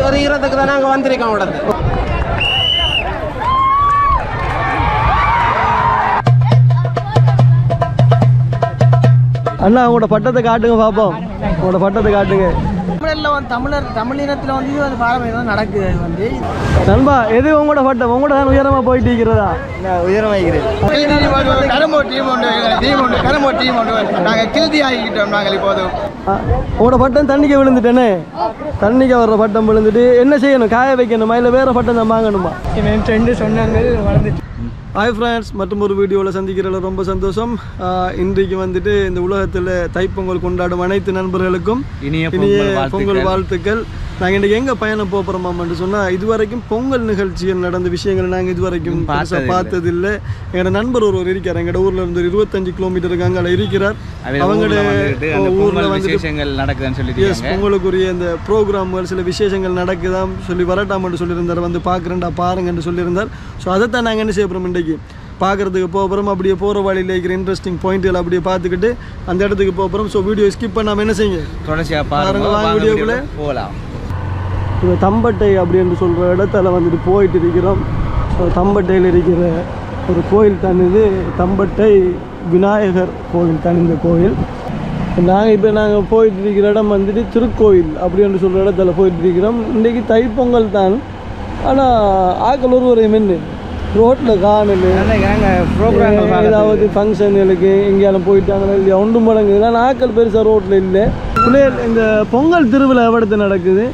எறிகிறதுக்கு தான் நாங்கள் வந்திருக்கோம் உடனே அண்ணா உங்களோட பட்டத்தை காட்டுங்க பார்ப்போம் உங்களோட பட்டத்தை காட்டுங்க தமிழில் வந்து தமிழர் தமிழினத்தில் வந்து இது வந்து பாரம்பரியம் தான் நடக்குது அது வந்து நண்பா எது உங்களோட பட்டம் உங்களோட தான் உயரமா போயிட்டு இருக்கிறதா கரும்போ டீம் உண்டு டீம் உண்டு கரும்போ டீம் உண்டு நாங்கள் கில்தி ஆகிக்கிட்டோம் நாங்கள் இப்போது ஆ, உங்களோட பட்டம் தண்ணிக்க விழுந்துட்டேனே தண்ணிக்க வர்ற பட்டம் விழுந்துட்டு என்ன செய்யணும் காய வைக்கணுமா இல்லை வேற பட்டம் தான் வாங்கணுமா என் ஃப்ரெண்டு சொன்னாங்க வளர்ந்துட்டு ஹாய் ஃப்ரெண்ட்ஸ் மற்றும் ஒரு வீடியோவில் சந்திக்கிறதுல ரொம்ப சந்தோஷம் ஆ, இன்றைக்கு வந்துட்டு இந்த உலகத்தில் தைப்பொங்கல் கொண்டாடும் அனைத்து நண்பர்களுக்கும் இனிய இனிய பொங்கல் பொங்கல் வாழ்த்துக்கள் நாங்கள் இன்றைக்கி எங்கே பயணம் போக போகிறோமான்னு சொன்னால் இதுவரைக்கும் பொங்கல் நிகழ்ச்சிகள் நடந்த விஷயங்களை நாங்கள் இதுவரைக்கும் பெருசாக பார்த்ததில்லை எங்களோட நண்பர் ஒருவர் இருக்கார் எங்களோட ஊரில் இருந்து ஒரு இருபத்தஞ்சு கிலோமீட்டருக்கு அங்கே இருக்கிறார் அவங்களோட அந்த ஊரில் பொங்கல் வந்துட்டு விசேஷங்கள் நடக்குதுன்னு எஸ் சொல்லிட்டு பொங்கலுக்குரிய இந்த ப்ரோக்ராம்கள் சில விசேஷங்கள் நடக்குதாம் சொல்லி வரட்டாமன்னு சொல்லியிருந்தார் வந்து பார்க்குறேன்டா பாருங்கன்னு சொல்லியிருந்தார் ஸோ அதைத்தான் நாங்கள் என்ன செய்ய போகிறோம் இன்றைக்கு பார்க்குறதுக்கு போகிறோம் அப்படியே போகிற வழியில் இருக்கிற இன்ட்ரெஸ்டிங் பாயிண்ட்கள் அப்படியே பார்த்துக்கிட்டு அந்த இடத்துக்கு போகிறோம் ஸோ வீடியோ ஸ்கிப் பண்ணாமல் என்ன செய்யுங்க தொடர்ச்சியா பாருங்க, பாருங்க வாங்க வாங்க வீடியோக்குள்ள. வீடியோக்குள்ள போகலாம் இப்போ தம்பட்டை அப்படின்னு சொல்கிற இடத்துல வந்துட்டு போயிட்டு இருக்கிறோம் ஸோ தம்பட்டையில் இருக்கிற ஒரு கோயில் தான் இது தம்பட்டை விநாயகர் கோயில் தான் இந்த கோயில் நாங்கள் இப்போ நாங்கள் போயிட்டு இருக்கிற இடம் வந்துட்டு திருக்கோயில் அப்படின்னு சொல்கிற இடத்துல போயிட்டு இருக்கிறோம் இன்றைக்கி தைப்பொங்கல் தான் ஆனால் ஆக்கள் ஒருவரை மென்னு ரோட்டில் காணல் ஏதாவது ஃபங்க்ஷனுக்கு எங்கேயாலும் போயிட்டாங்களா இல்லையா ஒன்றும் மடங்கு ஆனால் ஆக்கள் பெருசாக ரோட்டில் இல்லை பிள்ளைகள் இந்த பொங்கல் திருவிழா எவ்வளத்து நடக்குது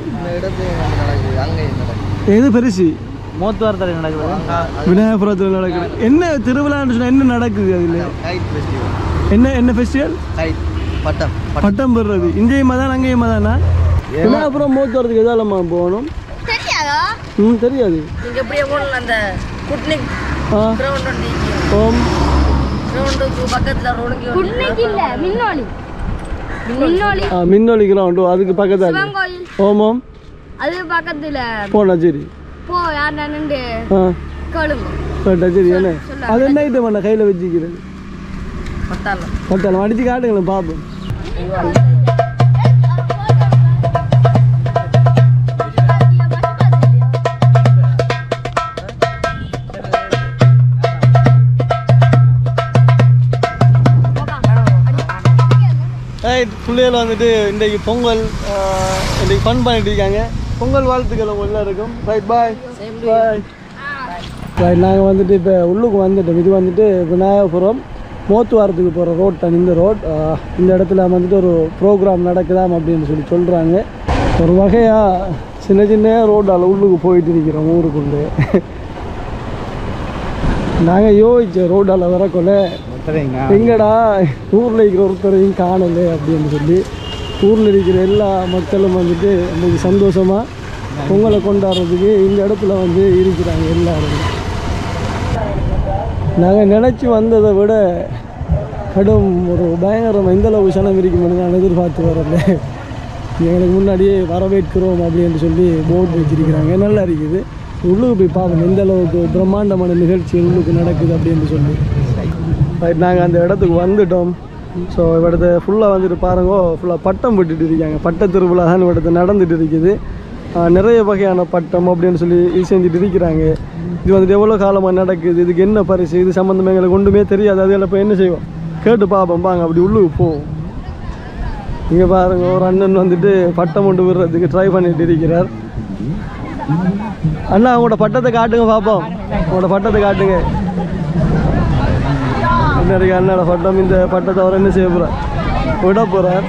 எது பெருசு மூத்துவாரத்தில் நடக்குது விநாயகபுரத்தில் நடக்குது என்ன திருவிழான்னு சொன்னா என்ன நடக்குது அதில் என்ன என்ன ஃபெஸ்டிவல் பட்டம் பட்டம் பெறுறது இங்கேயுமா தான் அங்கேயுமா தானா விநாயகபுரம் மூத்தவரத்துக்கு எதாலம்மா போகணும் தெரியாதா ம் தெரியாது நீங்க எப்படியே போகணும் அந்த குட்னிக் ஆ கிரவுண்ட் ஒன்று ஓம் கிரவுண்டுக்கு பக்கத்துல ரோடுக்கு குன்னைக்கு இல்ல மின்னோலி மின்னோலி ஆ மின்னொலி கிரவுண்டு அதுக்கு பக்கத்தால் கோயில் ஓம் ஓம் அது பக்கத்துல போனா சரி போ யார் நின்று ஆ கேளுங்க கேட்டா சரி என்ன அது என்ன ஐட்டம் பண்ண கையில் வச்சுக்கிறது பத்தாலம் பட்டாளம் அடித்து காட்டுங்களேன் பார்ப்போம் ரைட் பிள்ளைகள் வந்துட்டு இன்றைக்கு பொங்கல் ஆஹ், இன்றைக்கு ஃபன் பண்ணிட்டு இருக்காங்க பொங்கல் வாழ்த்துக்கள் உங்க எல்லாருக்கும் ரைட் பாய் பாய் ரைட் நாங்கள் வந்துட்டு இப்போ உள்ளுக்கு வந்துட்டோம் இது வந்துட்டு விநாயகபுரம் மோத்துவாரத்துக்கு போகிற ரோட் தான் இந்த ரோட் இந்த இடத்துல வந்துட்டு ஒரு ப்ரோக்ராம் நடக்குதாம் அப்படின்னு சொல்லி சொல்கிறாங்க ஒரு வகையாக சின்ன சின்ன ரோட்டால் உள்ளுக்கு போயிட்டு இருக்கிறோம் ஊருக்குள்ளே நாங்கள் யோசிச்சோம் ரோட்டால் வரக்குள்ள எங்கடா ஊரில் இருக்கிற ஒருத்தரையும் காணலை அப்படின்னு சொல்லி ஊரில் இருக்கிற எல்லா மக்களும் வந்துட்டு இன்னைக்கு சந்தோஷமாக பொங்கலை கொண்டாடுறதுக்கு இந்த இடத்துல வந்து இருக்கிறாங்க எல்லாரும் நாங்கள் நினச்சி வந்ததை விட கடும் ஒரு பயங்கரம் எந்த அளவு சனம் இருக்குமென்னு நான் எதிர்பார்த்து வரல எங்களுக்கு முன்னாடியே வரவேற்கிறோம் அப்படின்னு சொல்லி போர்டு வச்சிருக்கிறாங்க நல்லா இருக்குது உள்ளுக்கு போய் பார்ப்போம் எந்த அளவுக்கு பிரம்மாண்டமான நிகழ்ச்சி உள்ளுக்கு நடக்குது அப்படின்னு சொல்லி ரைட் நாங்கள் அந்த இடத்துக்கு வந்துட்டோம் ஸோ இடத்த ஃபுல்லாக வந்துட்டு பாருங்க ஃபுல்லாக பட்டம் விட்டுட்டு இருக்காங்க பட்ட திருவிழா தான் இடத்த நடந்துட்டு இருக்குது ஆஹ் நிறைய வகையான பட்டம் அப்படின்னு சொல்லி இது செஞ்சுட்டு இருக்கிறாங்க இது வந்துட்டு எவ்வளோ காலமாக நடக்குது இதுக்கு என்ன பரிசு இது சம்மந்தமாக எங்களுக்கு ஒன்றுமே தெரியாது அதில் இப்போ என்ன செய்வோம் கேட்டு பார்ப்போம் வாங்க அப்படி உள்ளுக்கு போவோம் இங்கே பாருங்க ஒரு அண்ணன் வந்துட்டு பட்டம் கொண்டு விடுறதுக்கு ட்ரை பண்ணிட்டு இருக்கிறார் அண்ணா உங்களோட பட்டத்தை காட்டுங்க பார்ப்போம் உங்களோட பட்டத்தை காட்டுங்க என்ன இருக்கு அண்ணோட பட்டம் இந்த பட்டத்தை அவர் என்ன செய்ய போகிறார் விட போகிறார்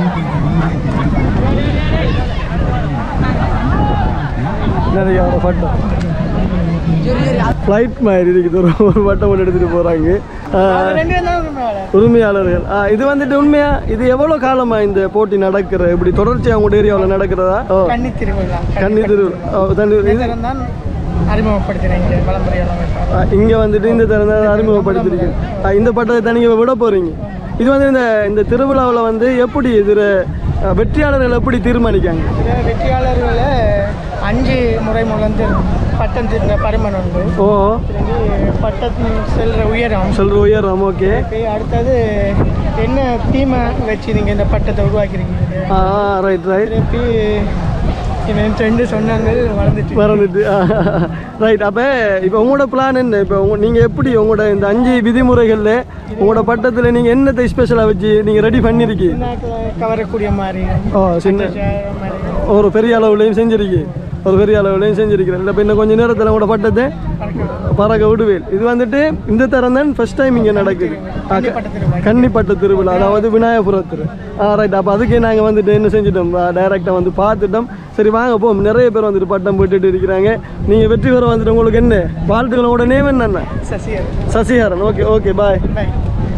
என்ன இருக்கு அவரோட பட்டம் ஃப்ளைட் மாதிரி இருக்குது ஒரு ஒரு பட்டம் மட்டும் எடுத்துகிட்டு போகிறாங்க ரெண்டு பேரும் தான் மேலே உரிமையாளர்கள் ஆ, இது வந்துட்டு உண்மையா இது எவ்வளோ காலமா இந்த போட்டி நடக்கிற இப்படி தொடர்ச்சியாக உங்களோட ஏரியாவில் நடக்கிறதா ஓ கன்னி திருவிழா கன்னி திருவிழா ஓ, தண்ணி இது தரம் தான் அறிமுகப்படுத்தினேன் இங்கே விளம்பரம் ஆ, இங்க வந்துட்டு இந்த திறனை அறிமுகப்படுத்திருக்கீங்க ஆ, இந்த பட்டத்தை தனிங்க விட போறீங்க இது வந்து இந்த இந்த திருவிழாவில் வந்து எப்படி இதில் வெற்றியாளர்கள் எப்படி தீர்மானிக்காங்க இதில் வெற்றியாளர்களில் அஞ்சு முறை முதந்து பட்டம் திருந்த பரிமாணம் உண்டு ஓ திரும்பி பட்டம் செல்கிற உயரம் சொல்ற உயரம் ஓகே இப்போ அடுத்தது என்ன தீமை வச்சு நீங்கள் இந்த பட்டத்தை உருவாக்கியிருக்கீங்க ஆ ரைட் ரைட் திருப்பி இவன் ரெண்டு சொன்னாங்க வளர்ந்துட்டு மறந்துட்டு ரைட் அப்போ இப்போ உங்களோட பிளான் என்ன இப்போ உங்க நீங்கள் எப்படி உங்களோட இந்த அஞ்சு விதிமுறைகளில் உங்களோட பட்டத்தில் நீங்கள் என்னத்தை ஸ்பெஷலாக வச்சு நீங்கள் ரெடி பண்ணியிருக்கீங்க கவரக்கூடிய மாதிரி ஓ சின்ன சேர மாதிரி ஒரு பெரிய அளவுலையும் செஞ்சிருக்கீங்க ஒரு பெரிய அளவுலையும் செஞ்சிருக்கிறேன் இல்லை இப்போ இன்னும் கொஞ்சம் நேரத்தில் உங்களோட பட்டத்தை பறக்க விடுவேன் இது வந்துட்டு இந்த தரம் தான் ஃபர்ஸ்ட் டைம் இங்கே நடக்குது ஆ, க- கன்னிப்பட்ட திருவிழா அதாவது விநாயகபுர திரு ஆ ரைட் அப்போ அதுக்கே நாங்கள் வந்துட்டு என்ன செஞ்சிட்டோம் டைரெக்டாக வந்து பார்த்துட்டோம் சரி வாங்க போ நிறைய பேர் வந்துட்டு பட்டம் போட்டுட்டு இருக்கிறாங்க நீங்கள் வெற்றி பெற வந்துட்டு உங்களுக்கு என்ன வாழ்த்துக்களோட நேம் என்ன சசியர் சசிஹரன் ஓகே ஓகே பாய் பாய்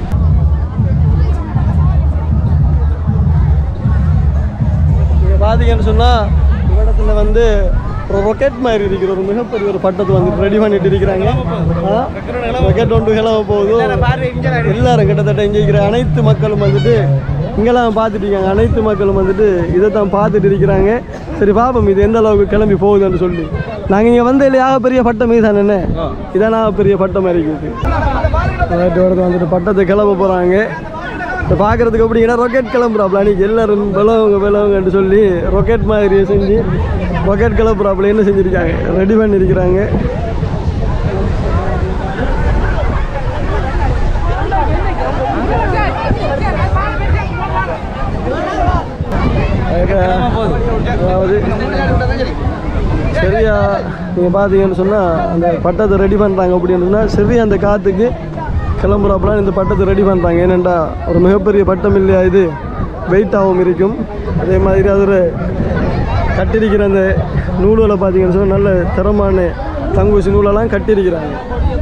நீங்கள் பார்த்தீங்கன்னு சொன்னால் இடத்துல வந்து ஒரு ரொக்கெட் மாதிரி இருக்கிற ஒரு மிகப்பெரிய ஒரு பட்டத்தை வந்து ரெடி பண்ணிட்டு இருக்கிறாங்க ரொக்கெட் ஒன்று கிளம்ப போகுது எல்லாரும் கிட்டத்தட்ட இங்கே இருக்கிற அனைத்து மக்களும் வந்துட்டு இங்கெல்லாம் பார்த்துட்டு இருக்காங்க அனைத்து மக்களும் வந்துட்டு இதை தான் பார்த்துட்டு இருக்கிறாங்க சரி பாப்போம் இது எந்த அளவுக்கு கிளம்பி போகுதுன்னு சொல்லி நாங்கள் இங்கே வந்த இல்லையாக பெரிய பட்டம் இதுதான் என்ன இதானா பெரிய பட்டம் மாதிரி இருக்குது ரைட்டு வரது வந்துட்டு பட்டத்தை கிளம்ப போகிறாங்க இதை பார்க்குறதுக்கு எப்படிங்கன்னா ராக்கெட் கிளம்புறாப்புல அன்றைக்கி எல்லாரும் விளவுங்க விளவுங்கன்னு சொல்லி ராக்கெட் மாதிரியே செஞ்சு ராக்கெட் கிளம்புறாப்புல என்ன செஞ்சுருக்காங்க ரெடி பண்ணியிருக்கிறாங்க அதாவது சரியா நீங்கள் பார்த்தீங்கன்னு சொன்னால் அந்த பட்டத்தை ரெடி பண்ணுறாங்க அப்படின்னு சொன்னால் சரியா அந்த காற்றுக்கு கிளம்புறாப்புலாம் இந்த பட்டத்தை ரெடி பண்ணுறாங்க ஏனெண்டா ஒரு மிகப்பெரிய பட்டம் இல்லையா இது வெயிட்டாகவும் இருக்கும் அதே மாதிரி அதில் கட்டியிருக்கிற அந்த நூல்களை பார்த்தீங்கன்னு சொன்னால் நல்ல தரமான தங்கூசி நூலெல்லாம் கட்டியிருக்கிறாங்க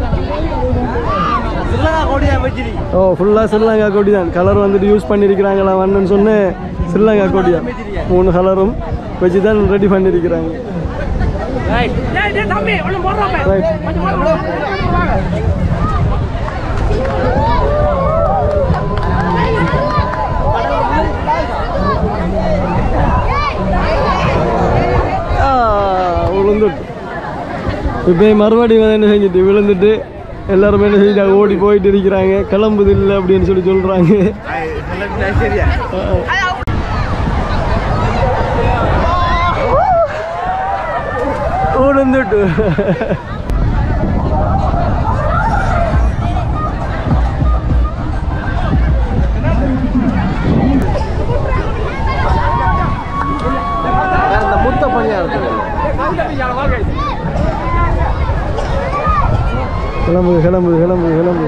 ஓ ஃபுல்லாக ஸ்ரீலங்கா கொடி தான் கலர் வந்துட்டு யூஸ் பண்ணியிருக்கிறாங்களா வண்ணன்னு சொன்னேன் ஸ்ரீலங்கா கொடியா மூணு கலரும் வச்சு தான் ரெடி பண்ணியிருக்கிறாங்க ரைட் ஆ, விழுந்துட்டு இப்போ மறுபடியும் வந்து என்ன செஞ்சுட்டு விழுந்துட்டு எல்லாருமே என்ன செஞ்சுட்டாங்க ஓடி போயிட்டு இருக்கிறாங்க கிளம்புது இல்லை அப்படின்னு சொல்லி சொல்கிறாங்க விழுந்துட்டு இந்த முத்த பணியா இருக்கு கிளம்புது கிளம்புது கிளம்புது கிளம்புது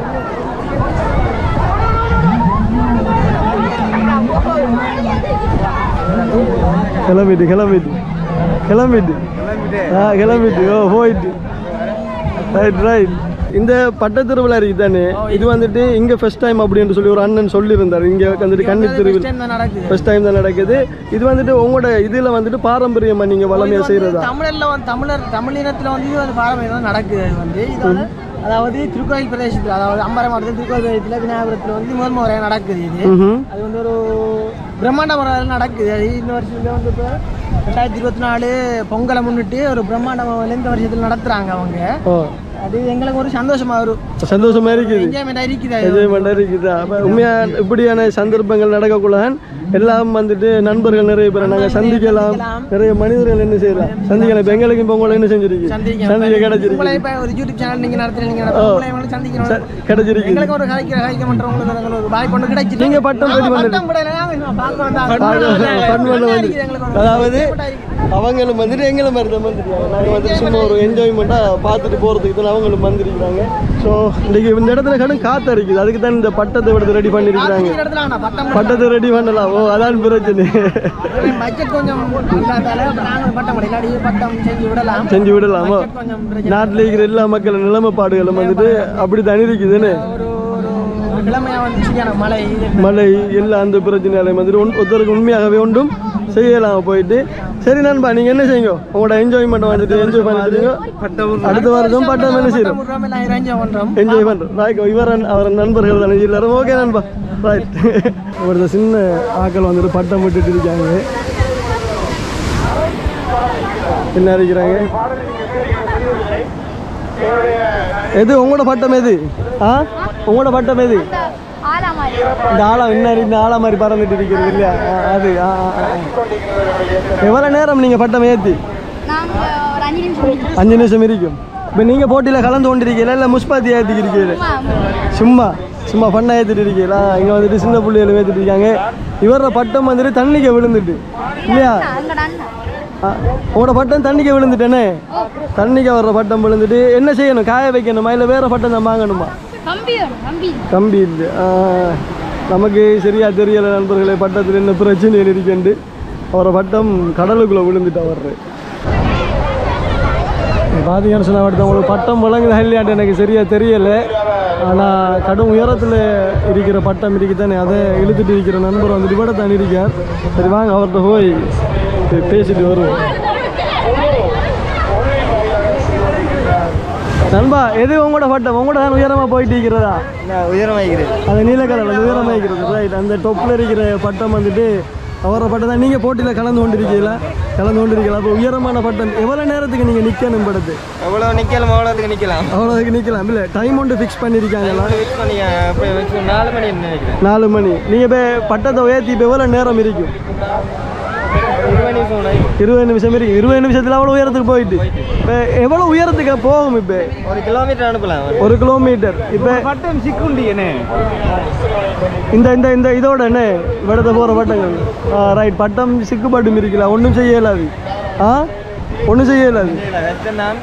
கிளம்பிட்டு கிளம்பிட்டு கிளம்பிட்டு ஆ கிளம்பிட்டு ஓ போயிட்டு ரைட் ரைட் இந்த பட்டத்திருவிழா இருக்கு தானே இது வந்துட்டு இங்கே ஃபர்ஸ்ட் டைம் அப்படின்னு சொல்லி ஒரு அண்ணன் சொல்லியிருந்தார் இங்கே வந்துட்டு கன்னி திருவிழா நடக்குது ஃபர்ஸ்ட் டைம் தான் நடக்குது இது வந்துட்டு உங்களோட இதில் வந்துட்டு பாரம்பரியமாக நீங்கள் வளமையாக செய்கிறதா தமிழர்ல வந்து தமிழர் தமிழினத்தில் வந்து இது வந்து பாரம்பரியம் தான் நடக்குது அது வந்து இது வந்து அதாவது திருக்கோயில் பிரதேசத்தில் அதாவது அம்பரம் மாவட்டத்தில் திருக்கோயில் பிரதேசத்தில் விநாயகபுரத்தில் வந்து முதல் முறையாக நடக்குது இது ம் அது வந்து ஒரு பிரம்மாண்ட முறையில் நடக்குது அது இந்த வருஷத்துல வந்து இப்போ ரெண்டாயிரத்தி இருபத்தி நாலு பொங்கலை முன்னிட்டு ஒரு பிரம்மாண்ட முறையில் இந்த வருஷத்தில் நடத்துகிறாங்க அவங்க ஓ அது எங்களுக்கு ஒரு சந்தோஷமா ஒரு சந்தோஷமா இருக்குது என்ஜாய்மெண்ட் இருக்குது அது. என்ஜாய்மெண்ட் இருக்குது அப்போ உண்மையாக இப்படியான சந்தர்ப்பங்கள் நடக்கக்குள்ளதான் எல்லாம் வந்துட்டு நண்பர்கள் நிறைய பேர் நாங்கள் சந்திக்கலாம் நிறைய மனிதர்கள் என்ன செய்யலாம் சந்திக்கலாம் இப்போ எங்களுக்கு இப்போ உங்களை என்ன செஞ்சிருக்கு சந்திக்க சந்திக்க உங்களை கிடைச்சிருக்கு இப்போ ஒரு யூடியூப் சேனல் நீங்கள் நடத்துறீங்க நீங்கள் நடத்துறீங்க உங்களை வந்து சந்திக்கணும் கிடைச்சிருக்கு எங்களுக்கு ஒரு கலைக்கிற கலைக்க பண்ணுறவங்களுக்கு நாங்கள் ஒரு வாய்ப்பு ஒன்று கிடைச்சிட்டு நீங்க பட்டம் ready பண்ணது. பட்டம் கூட இல்லை, நாங்க இன்னும் பார்க்க வந்தா Fun பண்ண வந்து எங்களுக்கு ஒரு அதாவது சந்தோஷமா இருக்குது. அவங்களும் வந்துட்டு எங்களும் மாதிரி தான் வந்துருக்காங்க நாங்கள் வந்துட்டு சும்மா ஒரு என்ஜாய்மெண்ட்டாக பார்த்துட்டு போகிறதுக்கு தான் அவங்களும் வந்திருக்கிறாங்க ஸோ இன்றைக்கி இந்த இடத்துல கடும் காற்று இருக்குது அதுக்கு தான் இந்த பட்டத்தை எடுத்து ரெடி பண்ணியிருக்கிறாங்க இந்த இடத்துல நான் பட்டம் பட்டத்தை ரெடி பண்ணலாம் ஓ அதான் பிரச்சனை பட்ஜெட் கொஞ்சம் இல்லாதால அப்ப நாங்கள் பட்டம் கூட இல்லாட்டி பட்டம் செஞ்சு விடலாம் செஞ்சு விடலாமா Budget கொஞ்சம் பிரச்சனை. நாட்டில் இருக்கிற எல்லா மக்கள் நிலைமைப்பாடுகளும் வந்துட்டு அப்படி தனி இருக்குதுன்னு ஒரு ஒரு கிழமையா வந்து சரியான மழை இது மழை எல்லா அந்த பிரச்சனையாலையும் வந்துட்டு ஒன் ஒருத்தருக்கு உண்மையாகவே ஒன்றும் செய்யலாம் போயிட்டு சரி நண்பா நீங்கள் என்ன செய்யுங்க உங்களோட என்ஜாய்மெண்ட்டை வந்துட்டு என்ஜாய் பண்ணிட்டு அடுத்த வருஷம் பட்டம் என்ன செய்யணும் பட்டம் விடுறோம், எல்லாம் arrange பண்றோம் என்ஜாய் பண்ணுறோம் ராய்க்கோ இவர் அவர் நண்பர்கள் தானே எல்லாரும் ஓகே நண்பா ரைட் ஒரு சின்ன ஆக்கள் வந்துட்டு பட்டம் விட்டுட்டு இருக்காங்க என்ன இருக்கிறாங்க எது உங்களோட பட்டம் எது ஆ உங்களோட பட்டம் எது ஆறாம் மாதிரி இந்த ஆழம் இன்னும் இந்த ஆழம் மாதிரி பறந்துட்டு இருக்கிறது இல்லையா ஆ, அது ஆ, ஆ, ஆ. எவ்வளோ நேரம் நீங்கள் பட்டம் ஏற்றி நாங்க ஒரு அஞ்சு நிமிஷம் முடிக்கிறோம். அஞ்சு நிமிஷம் இருக்கும் இப்போ நீங்கள் போட்டியில் கலந்து கொண்டிருக்கீங்களா இல்லை முஸ்பாத்தி ஏற்றிக்கிறீங்களா ஆமா. சும்மா சும்மா பண்ண ஏற்றிட்டு இருக்கீங்களா இங்கே வந்துட்டு சின்ன பிள்ளைகள் ஏற்றிட்டு இருக்காங்க இவரோட பட்டம் வந்துட்டு தண்ணிக்கு விழுந்துட்டு இல்லையா அங்கட அண்ணன் ஆ, உங்களோட பட்டம் தண்ணிக்கு விழுந்துட்டேனே தண்ணிக்கு வர்ற பட்டம் விழுந்துட்டு என்ன செய்யணும் காய வைக்கணுமா இல்லை வேறு பட்டம் தான் வாங்கணுமா கம்பி வேணும் கம்பி கம்பி இல்லை ஆ, நமக்கு சரியா தெரியலை நண்பர்களே பட்டத்தில் என்ன பிரச்சனை இருக்குண்டு அவரை பட்டம் கடலுக்குள்ளே விழுந்துட்டு அவர்ரு பார்த்தீங்கன்னு சொன்னால் அடுத்து உங்களுக்கு பட்டம் வழங்குதா இல்லையாட்டு எனக்கு சரியா தெரியலை ஆனால் கடும் உயரத்தில் இருக்கிற பட்டம் இருக்குதானே அதை இழுத்துட்டு இருக்கிற நண்பர் வந்துட்டு கூட தான் இருக்கார் சரி வாங்க அவர்கிட்ட போய் பே- பேசிட்டு வருவோம் நண்பா எது உங்களோட பட்டம் உங்களோட தான் உயரமாக போயிட்டு இருக்கிறதா உயரமாகிறது அது நீல கலரில் உயரமாக இருக்கிறது ரைட் அந்த டொப்பில் இருக்கிற பட்டம் வந்துட்டு அவர பட்டம் தான் நீங்கள் போட்டியில் கலந்து கொண்டிருக்கீங்களா கலந்து கொண்டிருக்கீங்களா அப்போ உயரமான பட்டம் எவ்வளோ நேரத்துக்கு நீங்கள் நிற்கணும் படுத்து எவ்வளோ நிற்கலாம் அவ்வளோத்துக்கு நிற்கலாம் அவ்வளோதுக்கு நிற்கலாம் இல்லை டைம் ஒன்று ஃபிக்ஸ் பண்ணியிருக்காங்களா வெயிட் பண்ணி அப்படி வச்சு நாலு மணி நினைக்கிறேன் நாலு மணி நீங்கள் இப்போ பட்டத்தை உயர்த்தி இப்போ எவ்வளோ நேரம் இருக்கும் ஒரு மணி போனேன் இருபது நிமிஷம் இருக்கு இருபது நிமிஷத்தில் அவ்வளோ உயரத்துக்கு போயிட்டு இப்போ எவ்வளோ உயரத்துக்கு போகும் இப்போ ஒரு கிலோமீட்டர் அனுப்பலாம் ஒரு கிலோமீட்டர் இப்போ பட்டம் சிக்குண்டி என்ன இந்த இந்த இந்த இதோட என்ன விடத்தை போகிற பட்டங்கள் ஆ ரைட் பட்டம் சிக்குப்பட்டும் இருக்கல ஒன்றும் செய்ய இயலாது ஆ ஒன்றும் செய்ய இயலாது நான்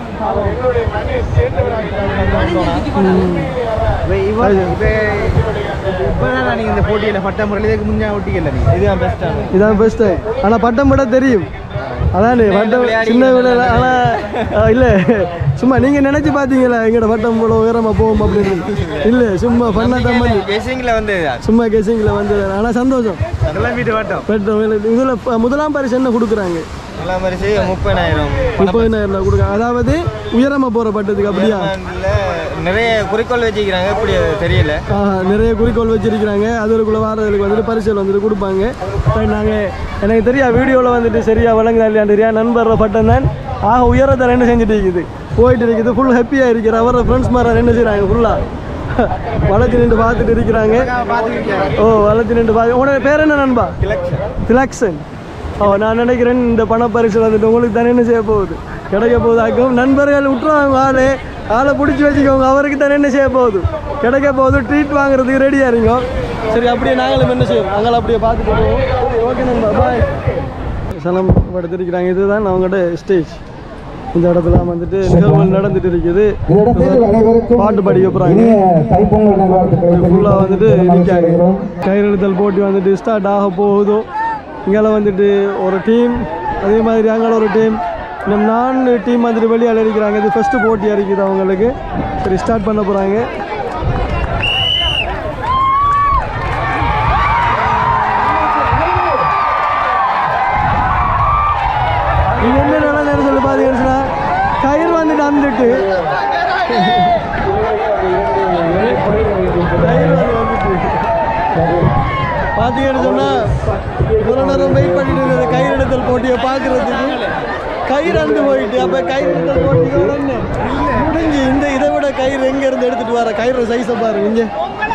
நீங்கள் இந்த போட்டியில் பட்டம் முறையில் இதுக்கு முன்னே ஒட்டிக்கல நீ இதுதான் பெஸ்ட்டான இதான் பெஸ்ட்டு ஆனால் பட்டம் விட தெரியும் அதானே பட்டம் சின்ன விட ஆனால் இல்லை சும்மா நீங்கள் நினச்சி பார்த்தீங்களா எங்களோட பட்டம் இவ்வளோ உயரமாக போகும் அப்படின்னு இல்லை சும்மா பண்ண தம்பி பேசிங்கில் வந்து சும்மா கெஸிங்கில் வந்து ஆனால் சந்தோஷம் கிலோமீட்டர் பட்டம் பெட்ரோல் இதில் முதலாம் பரிசு என்ன கொடுக்குறாங்க நல்லா மாதிரி செய்ய முப்பதாயிரம் முப்பதினாயிரம் ரூபா கொடுக்குறாங்க அதாவது உயரமாக போகிற பட்டத்துக்கு அப்படியா நிறைய குறிக்கோள் வச்சுக்கிறாங்க எப்படி அது தெரியல ஆஹா, நிறைய குறிக்கோள் வச்சிருக்கிறாங்க அதுக்குள்ள வாரதுக்கு வந்துட்டு பரிசல் வந்துட்டு கொடுப்பாங்க சரி நாங்கள் எனக்கு தெரியா வீடியோவில் வந்துட்டு சரியா வழங்குதா இல்லையா தெரியா நண்பர் பட்டம் தான் ஆக உயரத்தில் என்ன செஞ்சுட்டு இருக்குது போயிட்டு இருக்குது ஃபுல் ஹாப்பியாக இருக்கிற அவர ஃப்ரெண்ட்ஸ் மாதிரி என்ன செய்கிறாங்க ஃபுல்லாக வளர்ச்சி நின்று பார்த்துட்டு இருக்கிறாங்க ஓ வளர்ச்சி நின்று பார்த்து உனக்கு பேர் என்ன நண்பா திலக்ஷன் ஓ நான் நினைக்கிறேன் இந்த பணப்பரிசு வந்துட்டு உங்களுக்கு தானே என்ன செய்ய போகுது கிடைக்க போகுதாக்கும் நண்பர்கள் விட்டுருவாங்க ஆளு ஆளை பிடிச்சி வச்சுக்கோங்க அவருக்கு தானே என்ன செய்ய போகுது கிடைக்க போகுது ட்ரீட் வாங்குறதுக்கு ரெடியாக இருங்க சரி அப்படியே நாங்களும் என்ன செய்வோம் நாங்களும் அப்படியே பார்த்துட்டு போவோம் ஓகே நண்பா பாய் சலம் படுத்திருக்கிறாங்க இதுதான் அவங்களோட ஸ்டேஜ் இந்த இடத்துல வந்துட்டு நிகழ்வுகள் நடந்துட்டு இருக்குது பாட்டு படிக்க போகிறாங்க ஃபுல்லாக வந்துட்டு நிற்காங்க கயிறெழுத்தல் போட்டி வந்துட்டு ஸ்டார்ட் ஆக போகுதோ இங்கே வந்துட்டு ஒரு டீம் அதே மாதிரி அங்கே ஒரு டீம் இன்னும் நாலு டீம் வந்துட்டு வெளியால் இருக்கிறாங்க இது ஃபஸ்ட்டு போட்டியாக இருக்குது அவங்களுக்கு சரி ஸ்டார்ட் பண்ண போகிறாங்க இது என்ன நடந்ததுன்னு சொல்லி பார்த்தீங்கன்னு சொன்னா, கயிறு வந்துட்டு அந்துட்டு கயிறு வந்து வந்துட்டு பார்த்தீங்கன்னு சொன்னால் இவ்வளோ நேரம் வெயிட் பண்ணிட்டு இருந்தது கயிறு எடுத்தல் போட்டியை பார்க்குறதுக்கு கயிறு அந்து போயிட்டு அப்போ கயிறு எடுத்தல் போட்டியோட என்ன முடிஞ்சு இந்த இதை விட கயிறு எங்கேருந்து எடுத்துகிட்டு வர கயிறு சைஸை பாருங்க இங்கே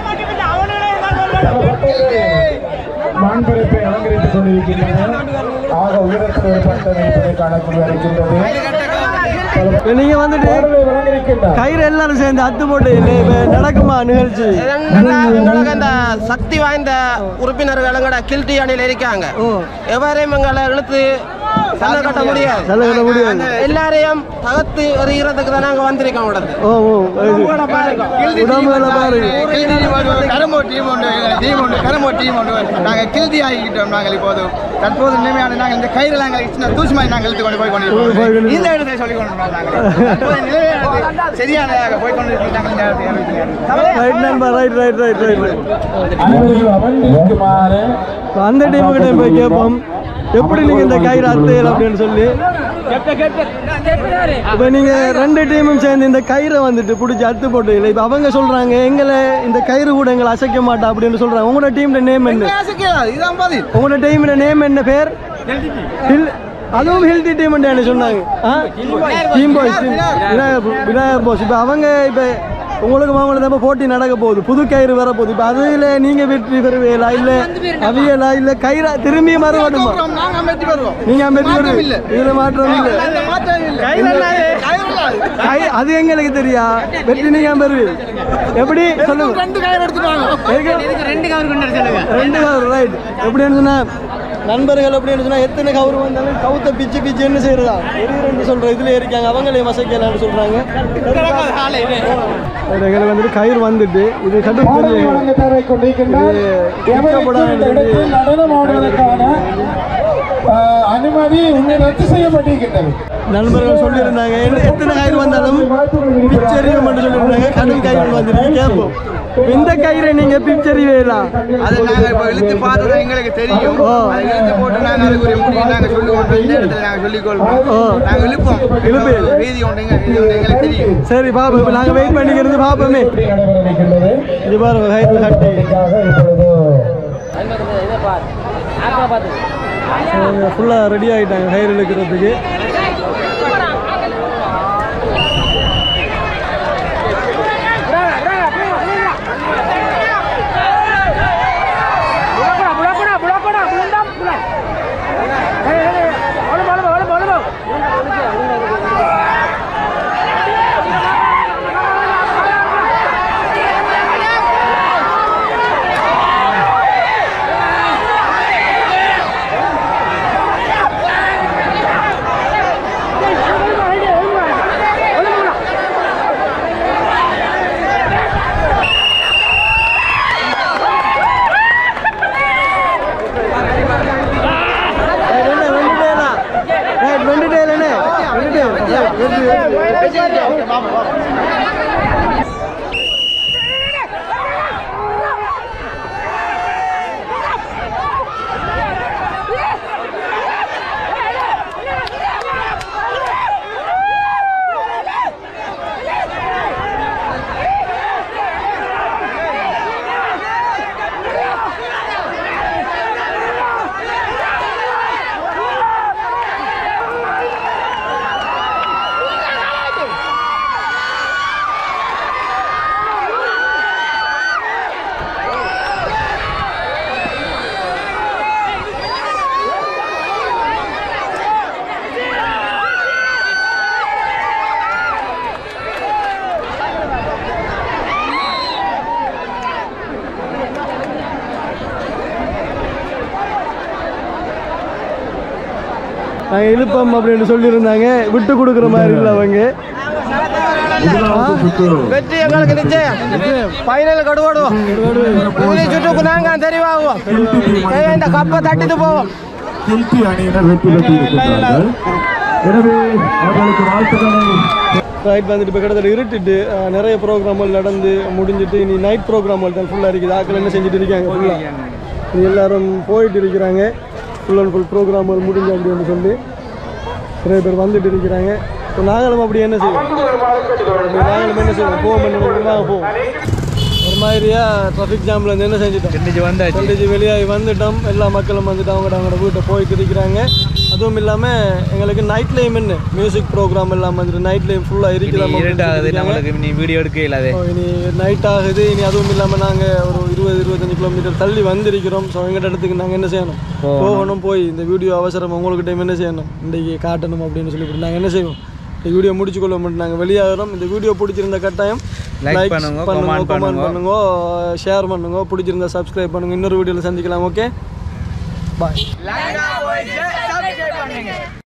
மாண்புறப்பை அலங்கரித்துக் கொண்டிருக்கின்றன ஆக உயரத்தில் ஒரு பட்டம் இருப்பதை காணக்கூடிய இருக்கின்றது நீங்கள் வந்துட்டு வழங்கியிருக்கின்றார் கயிறு எல்லாரும் சேர்ந்து அத்து போட்டு இல்லை இப்போ நடக்குமா நிகழ்ச்சி எங்களுக்கு இந்த சக்தி வாய்ந்த உறுப்பினர்கள் எங்கட கில்டி அணியில் இருக்காங்க ஓ எவரையும் எங்களை இழுத்து சண்டை கட்ட முடியாது சண்டை கட்ட முடியாது. எல்லாரையும் தகர்த்து எறிகிறதுக்கு தான் நாங்கள் வந்திருக்கோம் உடனே ஓ ஓ இது. உடம்புல பாருங்க கரும்போ டீம் உண்டு டீம் உண்டு கரும்போ டீம் உண்டு நாங்கள் கில்தி ஆகிக்கிட்டோம் நாங்கள் இப்போது தற்போது நிலைமையான நாங்கள் இந்த கயிறு நாங்கள் சின்ன தூசி மாதிரி நாங்கள் இழுத்து கொண்டு போய் கொண்டு போய் கொண்டிருக்கோம் கொண்டு இந்த இடத்தை சொல்லிக் கொண்டிருந்தோம் நாங்கள் தற்போது நிலைமையானது சரியானதாக போய் கொண்டிருக்கிறோம் நாங்கள் இந்த இடத்தை அறிவிக்கிறோம். ரைட் நண்பா ரைட் ரைட் ரைட் ரைட் அனைவரும் அமர்ந்திருக்குமாறு அந்த டீமுக்கிட்ட போய் கேட்போம் எப்படி நீங்கள் இந்த கயிறு அத்தையல் அப்படின்னு சொல்லி இப்போ நீங்கள் ரெண்டு டீமும் சேர்ந்து இந்த கயிறை வந்துட்டு பிடிச்சி அத்து போட்டு இல்லை இப்போ அவங்க சொல்கிறாங்க எங்களை இந்த கயிறு கூட எங்களை அசைக்க மாட்டா அப்படின்னு சொல்கிறாங்க உங்களோட டீமோட நேம் என்ன இதுதான் பதில் உங்களோட டீமோட நேம் என்ன பேர் ஹில் அதுவும் ஹெல்த்தி டீம் என்ன சொன்னாங்க team boys Vinayagar Vinayagar boss இப்போ அவங்க இப்போ உங்களுக்கு மாமல்ல தான் போட்டி நடக்க போகுது புது கயிறு வர போகுது இப்போ அதில் நீங்கள் வெற்றி பெறுவீங்களா இல்லை அவியலா இல்லை கயிறா திரும்பி மறுபடுமா நாங்கள் வெற்றி பெறுவோம் நீங்கள் வெற்றி பெறுவீங்க இதில் மாற்றம் இல்லை கை அது எங்களுக்கு தெரியா வெற்றி நீங்க பெறுவீங்க எப்படி சொல்லுங்க ரெண்டு கயிறு எடுத்துட்டு ரெண்டு கவர் கொண்டு சொல்லுங்க ரெண்டு கவர் ரைட் எப்படின்னு சொன்னா நண்பர்கள் அப்படின்னு சொன்னா எத்தனை கவர் வந்தாலும் கவுத்த பிச்சு பிச்சு என்ன செய்யறதா ஒரு ரெண்டு சொல்ற இதுல இருக்காங்க அவங்களே மசக்கலாம்னு சொல்றாங்க எங்களுக்கு வந்துட்டு கயிறு வந்துட்டு இது கட்டு பாடலை வழங்க தர கொண்டிருக்கின்றார் எவருக்கு இந்த இடத்தில் நடனம் ஆடுவதற்கான ஆஹ், அனுமதி உண்மை ரத்து செய்யப்பட்டிருக்கின்றது நண்பர்கள் சொல்லியிருந்தாங்க என்ன- எத்தனை கயிறு வந்தாலும் பிச்சரிவு மட்டும் சொல்லியிருந்தாங்க கடும் கயிறு வந்துட்டு கேட்போம் இந்த கயிறை நீங்க பிச்சரிவேலாம் அதை நாங்கள் இப்போ இழுத்து பார்த்தது எங்களுக்கு தெரியும் ஓ. அதை இழுத்து போட்டு நாங்கள் அதுக்குரிய முடிவு நாங்கள் சொல்லுவோம் இந்த இடத்துல நாங்கள் சொல்லிக்கொள்வோம் ஓ. நாங்கள் இழுப்போம் இழுப்பு. ரீதி உண்டு எங்க- இது உண்டு எங்களுக்கு தெரியும் சரி பாப்போம் இப்போ நாங்கள் வெயிட் பண்ணிக்கிறது பாப்போமே நடைபெற இருக்கின்றது இது பாருங்க கயிறு கட்டி இதற்காக இப்பொழுது ஃபுல்லாக ரெடி ஆகிட்டாங்க கயிறு இழுக்கிறதுக்கு ரைட், என்ன வெண்டுட்டேலா ரைட் வெண்டுட்டேலண்ணே வெண்டுட்டேல் நாங்கள் இழுப்பம் அப்படின்னு சொல்லியிருந்தாங்க விட்டு கொடுக்குற மாதிரி இல்லை அவங்க வெற்றி எங்களுக்கு நிச்சயம் ஃபைனல் கடுவாடுவோம் ஊதி சுற்றுக்கு நாங்கள் தெரிவாகுவோம் இந்த கப்பை தட்டிட்டு போவோம் சில்பி அணியினர் வெற்றி பெற்றிருக்கிறார்கள் எனவே அவர்களுக்கு வாழ்த்துக்களை ரைட் வந்துட்டு இப்போ கிட்டத்தட்ட இருட்டுட்டு அஹ், நிறைய ப்ரோக்ராம்கள் நடந்து முடிஞ்சிட்டு இனி நைட் ப்ரோக்ராம்கள் தான் ஃபுல்லாக இருக்குது ஆக்கள் என்ன செஞ்சுட்டு இருக்காங்க ஃபுல்லாக இனி எல்லாரும் போயிட்டு இருக்கிறாங்க ஃபுல் அண்ட் ஃபுல் ப்ரோக்ராம்கள் முடிஞ்சு அப்படின்னு சொல்லி நிறைய பேர் வந்துட்டு இருக்கிறாங்க இப்போ நாங்களும் அப்படி என்ன செய்வோம் அப்படி நாங்களும் என்ன செய்வோம் போவோம் என்ன போவோம் ஒரு மாதிரியா டிராஃபிக் ஜாம்ல இருந்து என்ன செஞ்சுட்டோம் செண்டிச்சு வந்தாச்சு செண்டிச்சு வெளியாகி வந்துட்டோம் எல்லா மக்களும் வந்துட்டு அவங்க அவங்களோட வீட்டை போயிட்டு இருக்கிறாங்க அதுவும் இல்லாமல் எங்களுக்கு நைட் லைம் என்ன மியூசிக் ப்ரோக்ராம் எல்லாம் வந்துட்டு நைட் லைம் ஃபுல்லாக இருக்கிறாங்க இரண்டாவது நம்மளுக்கு நீ வீடியோ எடுக்க இல்லாத ஸோ இனி நைட் ஆகுது இனி அதுவும் இல்லாமல் நாங்கள் ஒரு இருபது இருபத்தஞ்சு கிலோமீட்டர் தள்ளி வந்திருக்கிறோம் ஸோ எங்கிட்ட இடத்துக்கு நாங்கள் என்ன செய்யணும் போகணும் போய் இந்த வீடியோ அவசரம் உங்களுக்கு டைம் என்ன செய்யணும் இன்றைக்கி காட்டணும் அப்படின்னு சொல்லி நாங்கள் என்ன செய்வோம் இந்த வீடியோ முடிச்சுக்கொள்ள மட்டும் நாங்கள் வெளியாகிறோம் இந்த வீடியோ பிடிச்சிருந்த கட்டாயம் Like likes பண்ணுங்க, பண்ணுங்க comment கமெண்ட் பண்ணுங்க. பண்ணுங்க ஷேர் பண்ணுங்க பிடிச்சிருந்தா சப்ஸ்கிரைப் பண்ணுங்க இன்னொரு வீடியோவில் சந்திக்கலாம் ஓகே பாய்